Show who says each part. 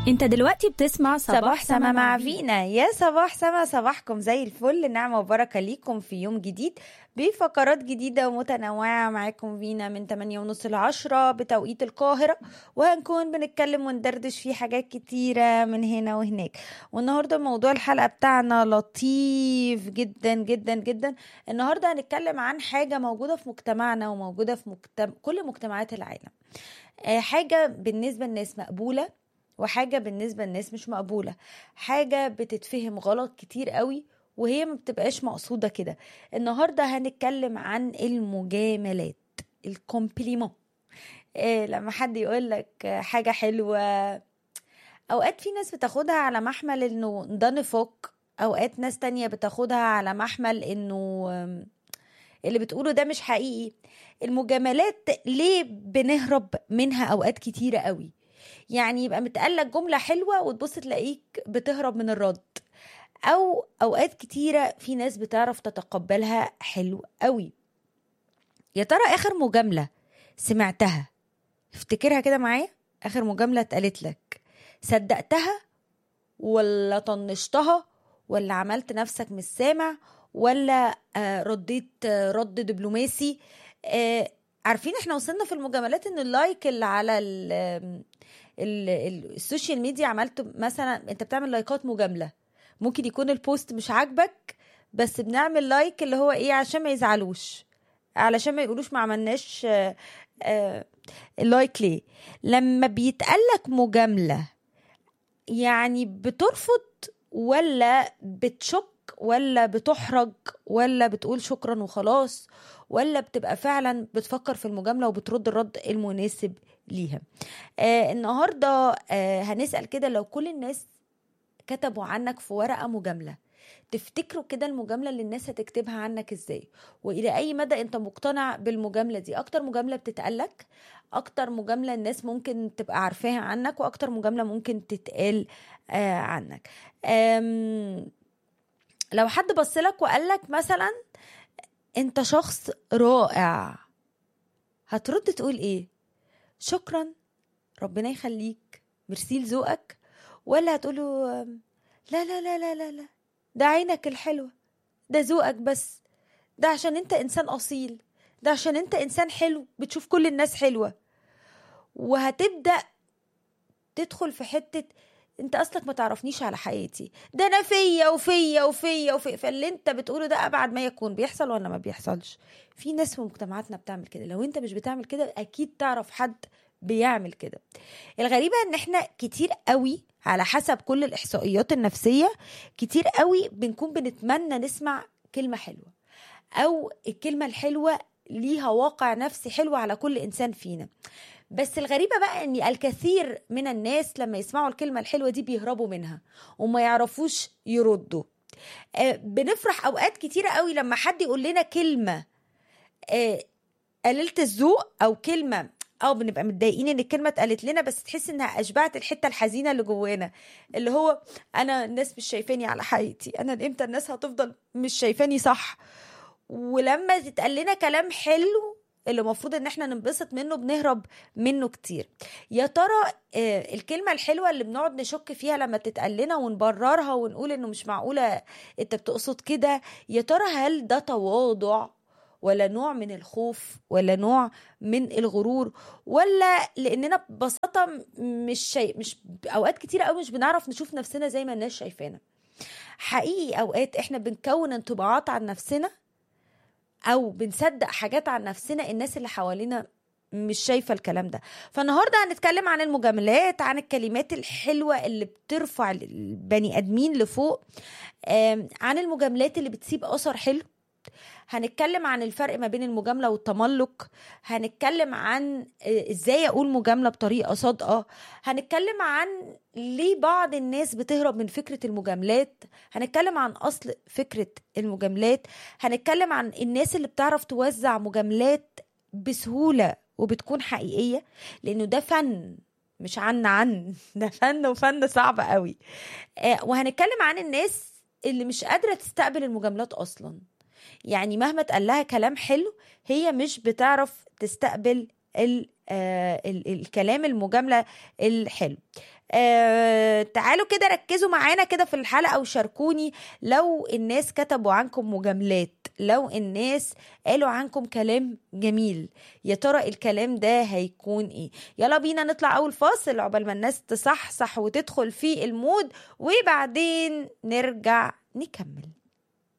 Speaker 1: انت دلوقتي بتسمع صباح,
Speaker 2: صباح سما مع فينا يا صباح سما صباحكم زي الفل نعمة وبركة ليكم في يوم جديد بفقرات جديدة ومتنوعة معاكم فينا من 8 ونص ل 10 بتوقيت القاهرة وهنكون بنتكلم وندردش في حاجات كتيرة من هنا وهناك والنهاردة موضوع الحلقة بتاعنا لطيف جدا جدا جدا النهاردة هنتكلم عن حاجة موجودة في مجتمعنا وموجودة في مجتمع كل مجتمعات العالم آه، حاجة بالنسبة للناس مقبولة وحاجة بالنسبة للناس مش مقبولة حاجة بتتفهم غلط كتير قوي وهي ما بتبقاش مقصودة كده النهاردة هنتكلم عن المجاملات الكومبليمون إيه لما حد يقول لك حاجة حلوة أوقات في ناس بتاخدها على محمل إنه ده نفاق أوقات ناس تانية بتاخدها على محمل إنه أم، اللي بتقوله ده مش حقيقي المجاملات ليه بنهرب منها أوقات كتيرة قوي يعني يبقى متقالك جملة حلوة وتبص تلاقيك بتهرب من الرد أو أوقات كتيرة في ناس بتعرف تتقبلها حلو قوي يا ترى آخر مجاملة سمعتها افتكرها كده معايا آخر مجاملة اتقالت لك صدقتها ولا طنشتها ولا عملت نفسك مش سامع ولا آه، رديت آه، رد دبلوماسي آه، عارفين احنا وصلنا في المجاملات ان اللايك اللي على ال ال ال السوشيال ميديا عملت مثلا انت بتعمل لايكات مجامله ممكن يكون البوست مش عاجبك بس بنعمل لايك اللي هو ايه عشان ما يزعلوش علشان ما يقولوش ما عملناش آه، آه، اللايك ليه لما بيتقالك مجامله يعني بترفض ولا بتشك ولا بتحرج ولا بتقول شكرا وخلاص ولا بتبقى فعلا بتفكر في المجامله وبترد الرد المناسب ليها آه النهارده آه هنسال كده لو كل الناس كتبوا عنك في ورقه مجامله تفتكروا كده المجامله اللي الناس هتكتبها عنك ازاي والى اي مدى انت مقتنع بالمجامله دي اكتر مجامله بتتقالك اكتر مجامله الناس ممكن تبقى عارفاها عنك واكتر مجامله ممكن تتقال آه عنك آم لو حد بصلك وقالك مثلا انت شخص رائع هترد تقول ايه شكرا ربنا يخليك ميرسي لذوقك ولا هتقوله آم، لا لا لا لا لا لا ده عينك الحلوة ده ذوقك بس ده عشان انت انسان اصيل ده عشان انت انسان حلو بتشوف كل الناس حلوة وهتبدأ تدخل في حتة انت اصلك ما تعرفنيش على حياتي ده انا فيا وفيا وفيا وفيا فاللي انت بتقوله ده ابعد ما يكون بيحصل ولا ما بيحصلش في ناس في مجتمعاتنا بتعمل كده لو انت مش بتعمل كده اكيد تعرف حد بيعمل كده الغريبة ان احنا كتير قوي على حسب كل الاحصائيات النفسية كتير قوي بنكون بنتمنى نسمع كلمة حلوة او الكلمة الحلوة ليها واقع نفسي حلو على كل انسان فينا بس الغريبة بقى ان الكثير من الناس لما يسمعوا الكلمة الحلوة دي بيهربوا منها وما يعرفوش يردوا آه، بنفرح اوقات كتيرة قوي لما حد يقول لنا كلمة آه، قليلة الذوق او كلمة اه بنبقى متضايقين ان الكلمه اتقالت لنا بس تحس انها اشبعت الحته الحزينه اللي جوانا اللي هو انا الناس مش شايفاني على حقيقتي انا امتى الناس هتفضل مش شايفاني صح ولما تتقال لنا كلام حلو اللي المفروض ان احنا ننبسط منه بنهرب منه كتير يا ترى آه، الكلمه الحلوه اللي بنقعد نشك فيها لما تتقال لنا ونبررها ونقول انه مش معقوله انت بتقصد كده يا ترى هل ده تواضع ولا نوع من الخوف ولا نوع من الغرور ولا لاننا ببساطه مش شيء مش اوقات كتير قوي مش بنعرف نشوف نفسنا زي ما الناس شايفانا حقيقي اوقات احنا بنكون انطباعات عن نفسنا او بنصدق حاجات عن نفسنا الناس اللي حوالينا مش شايفه الكلام ده فالنهارده هنتكلم عن المجاملات عن الكلمات الحلوه اللي بترفع البني ادمين لفوق آم، عن المجاملات اللي بتسيب اثر حلو هنتكلم عن الفرق ما بين المجامله والتملق هنتكلم عن آه، ازاي اقول مجامله بطريقه صادقه هنتكلم عن ليه بعض الناس بتهرب من فكره المجاملات هنتكلم عن اصل فكره المجاملات هنتكلم عن الناس اللي بتعرف توزع مجاملات بسهوله وبتكون حقيقيه لانه ده فن مش عن عن ده فن وفن صعب قوي آه، وهنتكلم عن الناس اللي مش قادره تستقبل المجاملات اصلا يعني مهما اتقال لها كلام حلو هي مش بتعرف تستقبل ال آه ال الكلام المجامله الحلو آه تعالوا كده ركزوا معانا كده في الحلقه وشاركوني لو الناس كتبوا عنكم مجاملات لو الناس قالوا عنكم كلام جميل يا ترى الكلام ده هيكون ايه يلا بينا نطلع اول فاصل عقبال ما الناس تصحصح وتدخل في المود وبعدين نرجع نكمل